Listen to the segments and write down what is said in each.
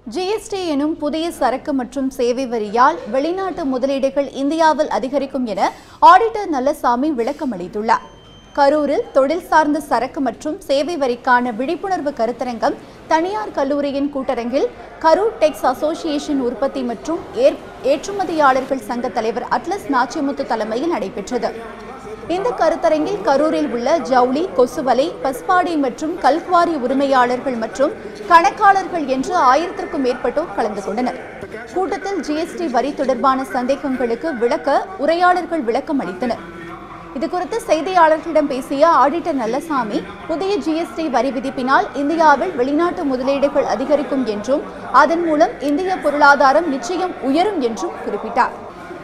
GST எனும் புதிய சரக்கு மற்றும் சேவை வரியால் வெளிநாட்டு முதலீடுகள் இந்தியாவில் அதிகரிக்கும் என ஆடிட்டர் நல்லசாமி விளக்கம் அளித்துள்ளார் கரூரில் தொழில் சார்ந்த சரக்கு மற்றும் சேவை வரிக்கான விழிப்புணர்வு கருத்தரங்கம் தனியார் கல்லூரியின் கூட்டரங்கில் கரூர் டெக்ஸ் அசோசியேஷன் உற்பத்தி மற்றும் ஏற்- ஏற்றுமதியாளர்கள் சங்க தலைவர் அட்லஸ் நாச்சிமுத்து தலைமையில் நடைபெற்றது இந்த கருத்தரங்கில் கரூரில் உள்ள ஜவுளி கொசுவலை பஸ்பாடி மற்றும் கல்குவாரி உரிமையாளர்கள் மற்றும் கணக்காளர்கள் என்று ஆயிரத்திற்கும் மேற்பட்டோர் கலந்து கொண்டனர் கூட்டத்தில் ஜிஎஸ்டி வரி தொடர்பான சந்தேகங்களுக்கு விளக்க உரையாளர்கள் விளக்கம் அளித்தனர் இதுகுறித்து செய்தியாளர்களிடம் பேசிய ஆடிட்டர் நல்லசாமி புதிய ஜிஎஸ்டி வரி விதிப்பினால் இந்தியாவில் வெளிநாட்டு முதலீடுகள் அதிகரிக்கும் என்றும் அதன் மூலம் இந்திய பொருளாதாரம் நிச்சயம் உயரும் என்றும் குறிப்பிட்டார்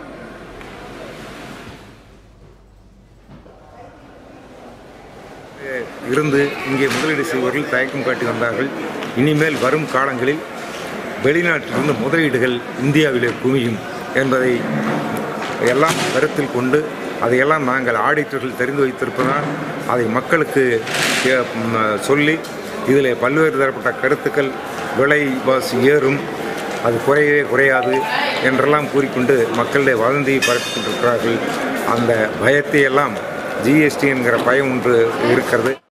இருந்து இங்கே முதலீடு செய்வர்கள் தயக்கம் காட்டி வந்தார்கள் இனிமேல் வரும் காலங்களில் வெளிநாட்டிலிருந்து முதலீடுகள் இந்தியாவிலே குவியும் என்பதை எல்லாம் கருத்தில் கொண்டு அதையெல்லாம் நாங்கள் ஆடிட்டர்கள் தெரிந்து வைத்திருப்பதால் அதை மக்களுக்கு ஏ- ம், சொல்லி இதில் பல்வேறு தரப்பட்ட கருத்துக்கள் விலைவாசி ஏறும் அது குறையவே குறையாது என்றெல்லாம் கூறிக்கொண்டு மக்களிடையே வதந்தியை பரப்பிக் கொண்டிருக்கிறார்கள் அந்த பயத்தை எல்லாம் ஜிஎஸ்டி என்கிற பயம் ஒன்று இருக்கிறது